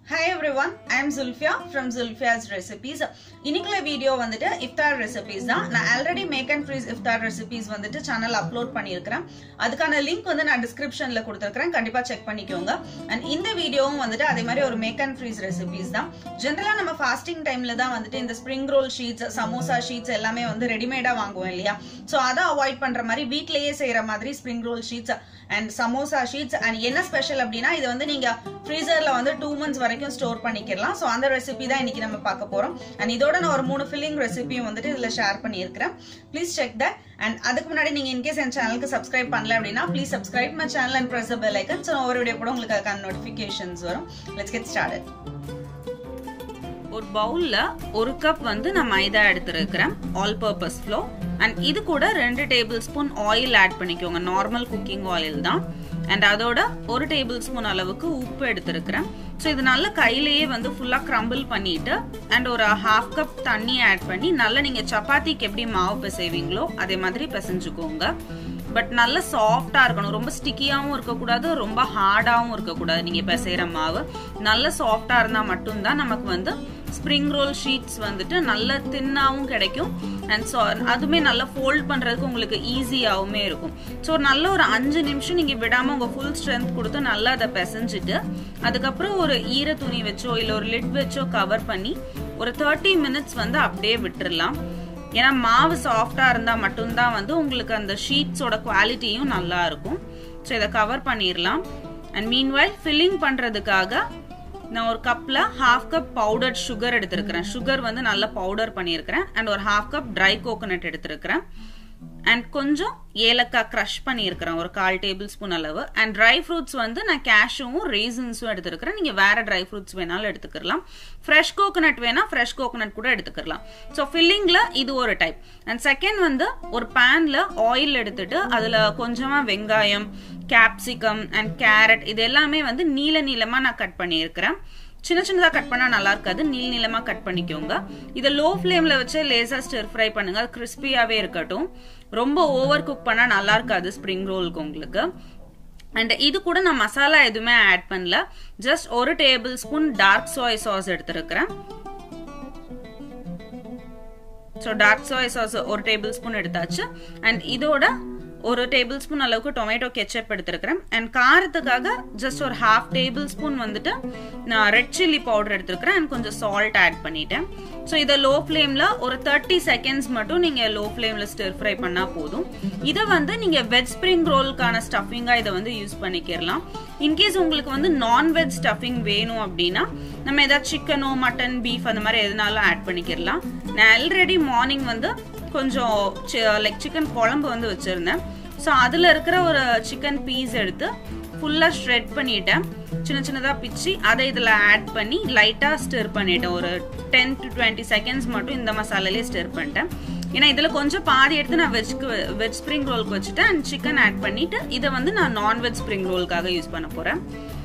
hi everyone I am Zulfiya from Zulfiya's recipes இன்னைக்குள்ள video வந்துட்டு இஃப்தார் ரெசிபீஸ் தான் நான் ஆல்ரெடி மேக் அண்ட் ஃப்ரீஸ் இஃப்தார் ரெசிபீஸ் வந்துட்டு சேனல் அப்லோட் பண்ணியிருக்கிறேன் அதுக்கான லிங்க் வந்து நான் டிஸ்கிரிப்ஷன்ல கொடுத்துருக்கேன் கண்டிப்பா செக் பண்ணிக்கோங்க அண்ட் இந்த வீடியோவும் வந்துட்டு அதே மாதிரி ஒரு மேக் அண்ட் ஃப்ரீஸ் ரெசிபீஸ் தான் ஜென்ரலா நம்ம ஃபாஸ்டிங் டைம்ல தான் வந்துட்டு இந்த spring roll sheets samosa sheets எல்லாமே வந்து ரெடிமேடா வாங்குவோம் இல்லையா ஸோ அதை அவாய்ட் பண்ற மாதிரி வீட்லயே செய்யற மாதிரி spring roll sheets and samosa sheets and என்ன ஸ்பெஷல் அப்படின்னா இது வந்து நீங்க ஃப்ரீசர்ல வந்து டூ மந்த்ஸ் வரைக்கும் ஸ்டோர் பண்ணிக்கலாம் ஸோ அந்த ரெசிபி தான் இன்னைக்கு நம்ம பார்க்க போறோம் அண்ட் இதோட நான் ஒரு மூணு ஃபில்லிங் ரெசிபியும் வந்துட்டு இதுல ஷேர் பண்ணியிருக்கிறேன் ப்ளீஸ் செக் தட் அண்ட் அதுக்கு முன்னாடி நீங்க இன்கேஸ் என் சேனலுக்கு சப்ஸ்கிரைப் பண்ணல அப்படின்னா please subscribe my channel and press bell icon so ஒவ்வொரு வீடியோ கூட உங்களுக்கு அதுக்கான நோட்டிஃபிகேஷன்ஸ் வரும் லெட்ஸ் கெட் ஸ்டார்டட் ஒரு பவுல்ல ஒரு கப் வந்து நான் மைதா எடுத்துருக்கிறேன் ஆல் பர்பஸ் ஃப்ளோ அண்ட் இது கூட ரெண்டு டேபிள் ஸ்பூன் ஆயில் ஆட் பண்ணிக்கோங்க நார்மல் குக்கிங் ஆயில் தான் அண்ட் அதோட ஒரு டேபிள் ஸ்பூன் அளவுக்கு உப்பு எடுத்திருக்கிறேன் ஸோ இது நல்லா கையிலேயே வந்து ஃபுல்லாக க்ரம்பிள் பண்ணிட்டு அண்ட் ஒரு ஹாஃப் கப் தண்ணி ஆட் பண்ணி நல்லா நீங்கள் சப்பாத்திக்கு எப்படி மாவு பிசைவீங்களோ அதே மாதிரி பிசைஞ்சுக்கோங்க பட் நல்ல சாஃப்டா இருக்கணும் ரொம்ப ஸ்டிக்கியாவும் இருக்கக்கூடாது ரொம்ப ஹார்டாவும் இருக்கக்கூடாது நீங்க பிசைகிற மாவு நல்ல சாஃப்டா இருந்தா மட்டும்தான் நமக்கு வந்து ஸ்ப்ரிங் ரோல் ஷீட்ஸ் வந்துட்டு நல்ல தின்னாவும் கிடைக்கும் அண்ட் ஸோ அதுவுமே நல்லா ஃபோல்ட் பண்றதுக்கு உங்களுக்கு ஈஸியாகவுமே இருக்கும் ஸோ நல்ல ஒரு அஞ்சு நிமிஷம் நீங்க விடாம உங்க ஃபுல் ஸ்ட்ரென்த் கொடுத்து நல்லா அதை பிசைஞ்சிட்டு அதுக்கப்புறம் ஒரு ஈர துணி வச்சோ இல்லை ஒரு லிட் வச்சோ கவர் பண்ணி ஒரு தேர்ட்டி மினிட்ஸ் வந்து அப்படியே விட்டுறலாம் ஏன்னா மாவு சாஃப்டா இருந்தா மட்டும்தான் வந்து உங்களுக்கு அந்த ஷீட்ஸோட குவாலிட்டியும் நல்லா இருக்கும் ஸோ இதை கவர் பண்ணிடலாம் அண்ட் மீன்வைல் ஃபில்லிங் பண்றதுக்காக நான் ஒரு கப்ல ஹாஃப் கப் பவுடர்ட் சுகர் எடுத்திருக்கிறேன் சுகர் வந்து நல்லா பவுடர் பண்ணியிருக்கிறேன் அண்ட் ஒரு ஹாஃப் கப் ட்ரை கோகோனட் எடுத்திருக்கிறேன் அண்ட் கொஞ்சம் ஏலக்காய் க்ரஷ் பண்ணியிருக்கிறேன் ஒரு கால் டேபிள் ஸ்பூன் அளவு அண்ட் ட்ரை ஃப்ரூட்ஸ் வந்து நான் கேஷுவும் ரேசன்ஸும் எடுத்துருக்கிறேன் நீங்கள் வேற ட்ரை ஃப்ரூட்ஸ் வேணாலும் எடுத்துக்கலாம் ஃப்ரெஷ் கோகோனட் வேணா ஃப்ரெஷ் கோகோனட் கூட எடுத்துக்கலாம் ஸோ ஃபில்லிங்கில் இது ஒரு டைப் அண்ட் செகண்ட் வந்து ஒரு பேனில் ஆயில் எடுத்துட்டு அதில் கொஞ்சமாக வெங்காயம் கேப்சிகம் அண்ட் கேரட் இது எல்லாமே வந்து நீல நீளமாக நான் கட் பண்ணியிருக்கிறேன் சின்ன சின்னதாக கட் பண்ணால் நல்லா இருக்காது நீள் நீளமாக கட் பண்ணிக்கோங்க இதை லோ ஃப்ளேமில் வச்சு லேசாக ஸ்டிர் ஃப்ரை பண்ணுங்க அது கிறிஸ்பியாகவே இருக்கட்டும் ரொம்ப ஓவர் குக் பண்ணால் நல்லா இருக்காது ஸ்ப்ரிங் ரோலுக்கு உங்களுக்கு அண்ட் இது கூட நான் மசாலா எதுவுமே ஆட் பண்ணல ஜஸ்ட் ஒரு tablespoon dark soy sauce எடுத்திருக்கிறேன் ஸோ டார்க் சோய் சாஸ் ஒரு டேபிள் ஸ்பூன் எடுத்தாச்சு அண்ட் இதோட ஒரு டேபிள் ஸ்பூன் அளவுக்கு டொமேட்டோ கெச்சப் எடுத்திருக்கிறேன் அண்ட் காரத்துக்காக ஜஸ்ட் ஒரு ஹாஃப் டேபிள் ஸ்பூன் வந்துட்டு நான் ரெட் சில்லி பவுடர் எடுத்திருக்கிறேன் அண்ட் கொஞ்சம் சால்ட் ஆட் பண்ணிட்டேன் ஸோ இதை லோ ஃப்ளேமில் ஒரு தேர்ட்டி செகண்ட்ஸ் மட்டும் நீங்கள் லோ ஃப்ளேமில் ஸ்டிர் ஃப்ரை பண்ணால் போதும் இதை வந்து நீங்கள் வெஜ் ஸ்ப்ரிங் ரோலுக்கான ஸ்டஃபிங்காக இதை வந்து யூஸ் பண்ணிக்கிறலாம் இன்கேஸ் உங்களுக்கு வந்து நான்வெஜ் ஸ்டஃபிங் வேணும் அப்படின்னா நம்ம ஏதாவது சிக்கனோ மட்டன் பீஃப் அந்த மாதிரி எதுனாலும் ஆட் பண்ணிக்கிறலாம் நான் ஆல்ரெடி மார்னிங் வந்து கொஞ்சம் லைக் சிக்கன் குழம்பு வந்து வச்சுருந்தேன் ஸோ அதில் இருக்கிற ஒரு சிக்கன் பீஸ் எடுத்து ஃபுல்லாக ஷ்ரெட் பண்ணிட்டேன் சின்ன சின்னதாக பிச்சு அதை இதில் ஆட் பண்ணி லைட்டாக ஸ்டிர் பண்ணிட்டேன் ஒரு டென் டு டுவெண்ட்டி செகண்ட்ஸ் மட்டும் இந்த மசாலாலே ஸ்டிர் பண்ணிட்டேன் ஏன்னா இதில் கொஞ்சம் பாதி எடுத்து நான் வெஜ்க்கு வெஜ் ஸ்ப்ரிங் ரோலுக்கு வச்சுட்டேன் அண்ட் சிக்கன் ஆட் பண்ணிட்டு இதை வந்து நான் நான்வெஜ் ஸ்ப்ரிங் ரோலுக்காக யூஸ் பண்ண போகிறேன்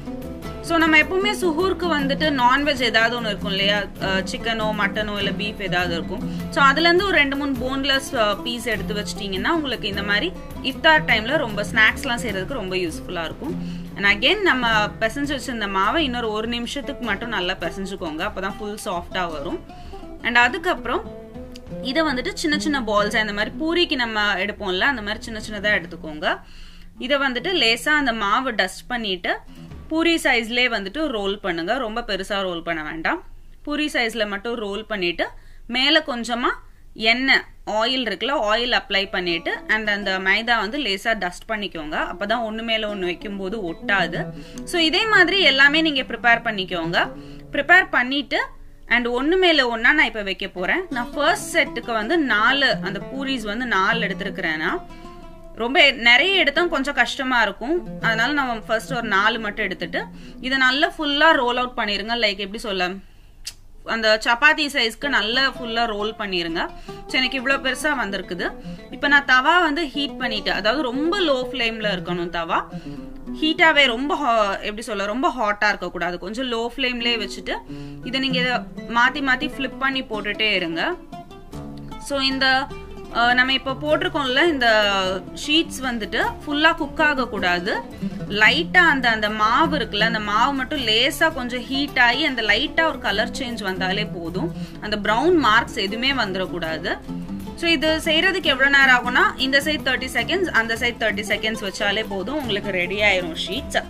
ஸோ நம்ம எப்பவுமே சுகூருக்கு வந்துட்டு நான்வெஜ் ஏதாவது ஒன்று இருக்கும் இல்லையா சிக்கனோ மட்டனோ இல்லை பீஃப் ஏதாவது இருக்கும் ஸோ அதுலேருந்து ஒரு ரெண்டு மூணு போன்லெஸ் பீஸ் எடுத்து வச்சிட்டிங்கன்னா உங்களுக்கு இந்த மாதிரி இஃப்தார் டைமில் ரொம்ப ஸ்நாக்ஸ்லாம் செய்கிறதுக்கு ரொம்ப யூஸ்ஃபுல்லாக இருக்கும் அண்ட் அகெயின் நம்ம பிசைஞ்சு வச்சிருந்த மாவை இன்னொரு ஒரு நிமிஷத்துக்கு மட்டும் நல்லா பிசைஞ்சுக்கோங்க அப்போ தான் ஃபுல் சாஃப்டாக வரும் அண்ட் அதுக்கப்புறம் இதை வந்துட்டு சின்ன சின்ன பால்ஸ் அந்த மாதிரி பூரிக்கு நம்ம எடுப்போம்ல அந்த மாதிரி சின்ன சின்னதாக எடுத்துக்கோங்க இதை வந்துட்டு லேசாக அந்த மாவு டஸ்ட் பண்ணிட்டு பூரி சைஸ்லேயே வந்துட்டு ரோல் பண்ணுங்க ரொம்ப பெருசாக ரோல் பண்ண வேண்டாம் பூரி சைஸில் மட்டும் ரோல் பண்ணிட்டு மேலே கொஞ்சமாக எண்ணெய் ஆயில் இருக்குல்ல ஆயில் அப்ளை பண்ணிட்டு அண்ட் அந்த மைதா வந்து லேசாக டஸ்ட் பண்ணிக்கோங்க அப்போ தான் ஒன்று மேலே ஒன்று வைக்கும்போது ஒட்டாது ஸோ இதே மாதிரி எல்லாமே நீங்கள் ப்ரிப்பேர் பண்ணிக்கோங்க ப்ரிப்பேர் பண்ணிட்டு அண்ட் ஒன்று மேலே ஒன்றா நான் இப்போ வைக்க போகிறேன் நான் ஃபர்ஸ்ட் செட்டுக்கு வந்து நாலு அந்த பூரிஸ் வந்து நாலு எடுத்துருக்கிறேன்னா ரொம்ப நிறைய எடுத்தோம் கொஞ்சம் கஷ்டமா இருக்கும் அதனால நம்ம ஃபர்ஸ்ட் ஒரு நாலு மட்டும் எடுத்துட்டு இதை நல்லா ஃபுல்லா ரோல் அவுட் பண்ணிருங்க லைக் எப்படி சொல்ல அந்த சப்பாத்தி சைஸ்க்கு நல்லா ஃபுல்லா ரோல் பண்ணிருங்க ஸோ எனக்கு இவ்வளோ பெருசா வந்திருக்குது இப்போ நான் தவா வந்து ஹீட் பண்ணிட்டு அதாவது ரொம்ப லோ ஃப்ளேம்ல இருக்கணும் தவா ஹீட்டாவே ரொம்ப எப்படி சொல்ல ரொம்ப ஹாட்டா இருக்கக்கூடாது கொஞ்சம் லோ ஃப்ளேம்லேயே வச்சுட்டு இதை நீங்க இதை மாத்தி மாத்தி ஃபிளிப் பண்ணி போட்டுட்டே இருங்க ஸோ இந்த அஹ், நம்ம இப்போ போட்டிருக்கோம்ல இந்த ஷீட்ஸ் வந்துட்டு ஃபுல்லாக குக் ஆகக்கூடாது லைட்டாக அந்த அந்த மாவு இருக்குல்ல அந்த மாவு மட்டும் லேசாக கொஞ்சம் ஹீட் ஆகி அந்த லைட்டாக ஒரு கலர் சேஞ்ச் வந்தாலே போதும் அந்த ப்ரௌன் மார்க்ஸ் எதுவுமே வந்துடக்கூடாது ஸோ இது செய்யறதுக்கு எவ்வளோ நேரம் ஆகும்னா இந்த சைட் தேர்ட்டி செகண்ட்ஸ் அந்த சைட் தேர்ட்டி செகண்ட்ஸ் வச்சாலே போதும் உங்களுக்கு ரெடி ஆயிரும் ஷீட்ஸ்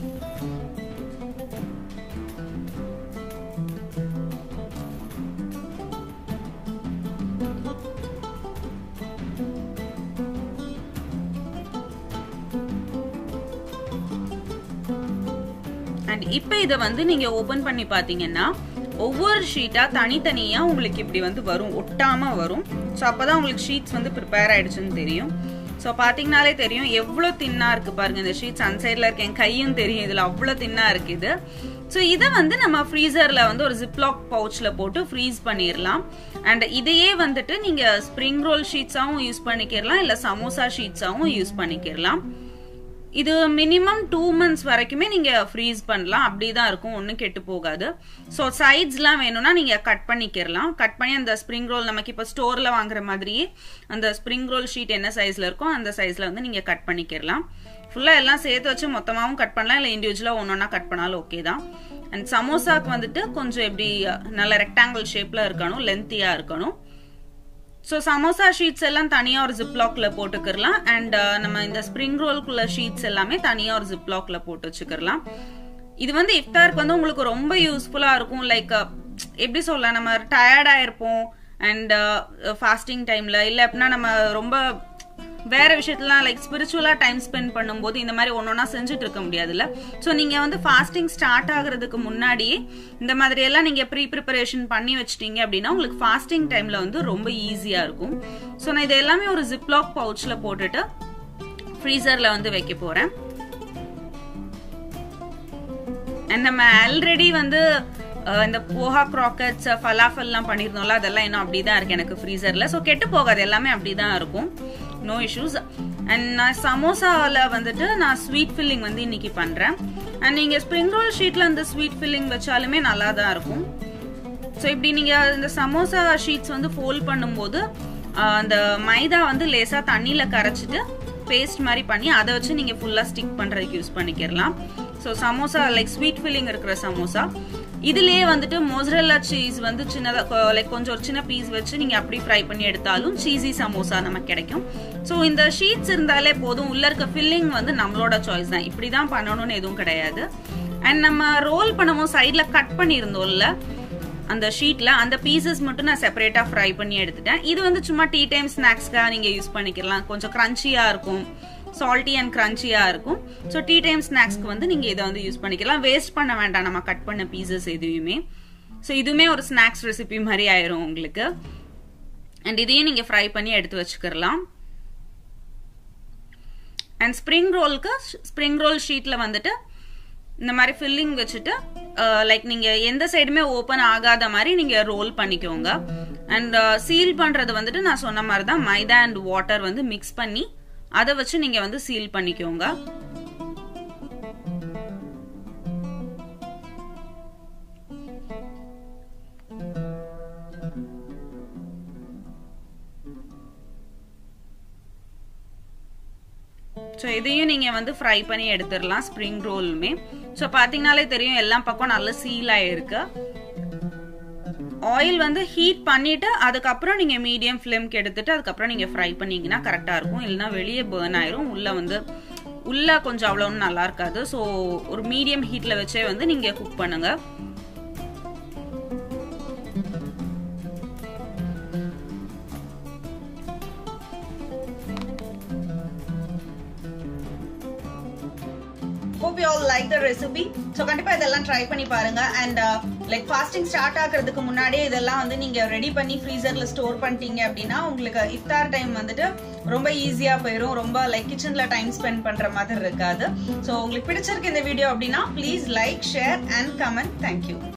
அண்ட் இப்போ இதை வந்து நீங்க ஓபன் பண்ணி பாத்தீங்கன்னா ஒவ்வொரு ஷீட்டா தனித்தனியா உங்களுக்கு இப்படி வந்து வரும் ஒட்டாம வரும் ஸோ அப்பதான் உங்களுக்கு ஷீட்ஸ் வந்து ப்ரிப்பேர் ஆயிடுச்சுன்னு தெரியும் ஸோ பார்த்தீங்கனாலே தெரியும் எவ்வளோ தின்னா இருக்கு பாருங்க இந்த ஷீட்ஸ் அந்த சைடில் இருக்க என் கையும் தெரியும் இதில் அவ்வளோ தின்னா இருக்கு இது ஸோ இதை வந்து நம்ம ஃப்ரீசரில் வந்து ஒரு ஜிப்லாக் பவுச்சில் போட்டு ஃப்ரீஸ் பண்ணிடலாம் அண்ட் இதையே வந்துட்டு நீங்கள் ஸ்ப்ரிங் ரோல் ஷீட்ஸாகவும் யூஸ் பண்ணிக்கிறலாம் இல்லை சமோசா ஷீட்ஸாகவும் யூஸ் பண்ணிக்கிறலாம் இது மினிமம் டூ மந்த்ஸ் வரைக்குமே நீங்க ஃப்ரீஸ் பண்ணலாம் அப்படிதான் இருக்கும் ஒன்றும் கெட்டு போகாது ஸோ சைட்ஸ்லாம் வேணும்னா நீங்க கட் பண்ணிக்கிறலாம் கட் பண்ணி அந்த ஸ்ப்ரிங் ரோல் நமக்கு இப்போ ஸ்டோர்ல வாங்குற மாதிரியே அந்த ஸ்ப்ரிங் ரோல் ஷீட் என்ன சைஸ்ல இருக்கோ அந்த சைஸ்ல வந்து நீங்க கட் பண்ணிக்கிறலாம் ஃபுல்லா எல்லாம் சேர்த்து வச்சு மொத்தமாகவும் கட் பண்ணலாம் இல்லை இண்டிவிஜுவலா ஒன்னொன்னா கட் பண்ணாலும் ஓகே தான் அண்ட் சமோசாக்கு வந்துட்டு கொஞ்சம் எப்படி நல்ல ரெக்டாங்கிள் ஷேப்ல இருக்கணும் லென்த்தியா இருக்கணும் ஸோ சமோசா ஷீட்ஸ் எல்லாம் தனியாக ஒரு ஜிப்லாக்ல போட்டுக்கிறலாம் அண்ட் நம்ம இந்த ஸ்ப்ரிங் ரோல்குள்ள ஷீட்ஸ் எல்லாமே தனியாக ஒரு ஜிப்லாக்ல போட்டு வச்சுக்கிறலாம் இது வந்து இஃப்தாருக்கு வந்து உங்களுக்கு ரொம்ப யூஸ்ஃபுல்லாக இருக்கும் லைக் எப்படி சொல்ல நம்ம டயர்டாக இருப்போம் அண்ட் ஃபாஸ்டிங் டைமில் இல்லை அப்படின்னா நம்ம ரொம்ப வேற விஷயத்துலாம் லைக் ஸ்பிரிச்சுவலா டைம் ஸ்பெண்ட் பண்ணும்போது இந்த மாதிரி ஒன்னொன்னா செஞ்சுட்டு இருக்க முடியாதுல்ல ஸோ நீங்க வந்து ஃபாஸ்டிங் ஸ்டார்ட் ஆகுறதுக்கு முன்னாடியே இந்த மாதிரி எல்லாம் நீங்க ப்ரீ ப்ரிப்பரேஷன் பண்ணி வச்சிட்டீங்க அப்படின்னா உங்களுக்கு ஃபாஸ்டிங் டைம்ல வந்து ரொம்ப ஈஸியா இருக்கும் ஸோ நான் இது எல்லாமே ஒரு ஜிப்லாக் பவுச்ல போட்டுட்டு ஃப்ரீசர்ல வந்து வைக்க போறேன் அண்ட் நம்ம ஆல்ரெடி வந்து அஹ், இந்த போஹா க்ராக்கட்ஸ் ஃபலாஃபல்லாம் பண்ணியிருந்தோம்ல அதெல்லாம் இன்னும் அப்படிதான் இருக்கு எனக்கு ஃப்ரீசர்ல ஸோ கெட்டு போகாது எல்லாமே அப்படிதான் இருக்கும் நோ இஷ்யூஸ் அண்ட் நான் சமோசாவில் வந்துட்டு நான் ஸ்வீட் ஃபில்லிங் வந்து இன்னைக்கு பண்றேன் அண்ட் நீங்க ஸ்ப்ரிங் ரோல் ஷீட்ல இந்த ஸ்வீட் ஃபில்லிங் வச்சாலுமே நல்லா தான் இருக்கும் ஸோ இப்படி நீங்க இந்த சமோசா ஷீட்ஸ் வந்து ஃபோல்ட் பண்ணும்போது ஆஹ், அந்த மைதா வந்து லேசா தண்ணியில கரைச்சிட்டு பேஸ்ட் மாதிரி பண்ணி அதை வச்சு நீங்க ஃபுல்லா ஸ்டிக் பண்றதுக்கு யூஸ் பண்ணிக்கிறலாம் so samosa like sweet filling இருக்கிற சமோசா இதுலயே வந்துட்டு மோசரல்லா சீஸ் வந்து சின்னதா லைக் கொஞ்சம் ஒரு சின்ன பீஸ் வச்சு நீங்க அப்படி ஃப்ரை பண்ணி எடுத்தாலும் சீசி சமோசா நமக்கு கிடைக்கும் ஸோ இந்த ஷீட்ஸ் இருந்தாலே போதும் உள்ள இருக்க ஃபில்லிங் வந்து நம்மளோட சாய்ஸ் தான் இப்படி தான் பண்ணணும்னு எதுவும் கிடையாது அண்ட் நம்ம ரோல் பண்ணும்போது சைட்ல கட் பண்ணியிருந்தோம்ல அந்த ஷீட்ல அந்த பீசஸ் மட்டும் நான் செப்பரேட்டா ஃப்ரை பண்ணி எடுத்துட்டேன் இது வந்து சும்மா டீ டைம் ஸ்நாக்ஸ்க்காக நீங்க யூஸ் பண்ணிக்கலாம் கொஞ்சம் கிரன்ச்சியா இருக்கும் சால்ட்டி அண்ட் கிரன்ச்சியா இருக்கும் ஸோ டீ டைம் ஸ்நாக்ஸ்க்கு வந்து நீங்க இதை வந்து யூஸ் பண்ணிக்கலாம் வேஸ்ட் பண்ண வேண்டாம் நம்ம கட் பண்ண பீசஸ் எதுவுமே ஸோ இதுவுமே ஒரு ஸ்நாக்ஸ் ரெசிபி மாதிரி ஆயிரும் உங்களுக்கு அண்ட் இதையும் நீங்க ஃப்ரை பண்ணி எடுத்து வச்சுக்கிறலாம் அண்ட் ஸ்ப்ரிங் ரோலுக்கு ஸ்ப்ரிங் ரோல் ஷீட்ல வந்துட்டு இந்த மாதிரி ஃபில்லிங் வச்சுட்டு லைக் நீங்க எந்த சைடுமே ஓப்பன் ஆகாத மாதிரி நீங்க ரோல் பண்ணிக்கோங்க அண்ட் சீல் பண்றது வந்துட்டு நான் சொன்ன மாதிரி தான் மைதா அண்ட் வாட்டர் வந்து மிக்ஸ் பண்ணி அதை வச்சு நீங்க வந்து சீல் பண்ணிக்கோங்க ஸோ இதையும் நீங்கள் வந்து ஃப்ரை பண்ணி எடுத்துடலாம் ஸ்ப்ரிங் ரோலுமே ஸோ பார்த்தீங்கனாலே தெரியும் எல்லா பக்கம் நல்ல சீல் ஆயிருக்கு ஆயில் வந்து ஹீட் பண்ணிட்டு அதுக்கப்புறம் நீங்கள் மீடியம் ஃப்ளேம்க்கு எடுத்துட்டு அதுக்கப்புறம் நீங்கள் ஃப்ரை பண்ணீங்கன்னா கரெக்டாக இருக்கும் இல்லைன்னா வெளியே பேர்ன் ஆயிரும் உள்ள வந்து உள்ள கொஞ்சம் அவ்வளோன்னு நல்லா இருக்காது ஸோ ஒரு மீடியம் ஹீட்டில் வச்சே வந்து நீங்கள் குக் பண்ணுங்க hope you all like the recipe so கண்டிப்பா இதெல்லாம் ட்ரை பண்ணி பாருங்க அண்ட் லைக் ஃபாஸ்டிங் ஸ்டார்ட் ஆகிறதுக்கு முன்னாடியே இதெல்லாம் வந்து நீங்க ரெடி பண்ணி ஃப்ரீசர்ல ஸ்டோர் பண்ணிட்டீங்க அப்படின்னா உங்களுக்கு இஃப்தார் டைம் வந்துட்டு ரொம்ப ஈஸியா போயிடும் ரொம்ப லைக் கிச்சன்ல டைம் ஸ்பெண்ட் பண்ற மாதிரி இருக்காது ஸோ உங்களுக்கு பிடிச்சிருக்கு இந்த வீடியோ அப்படின்னா please like share and comment thank you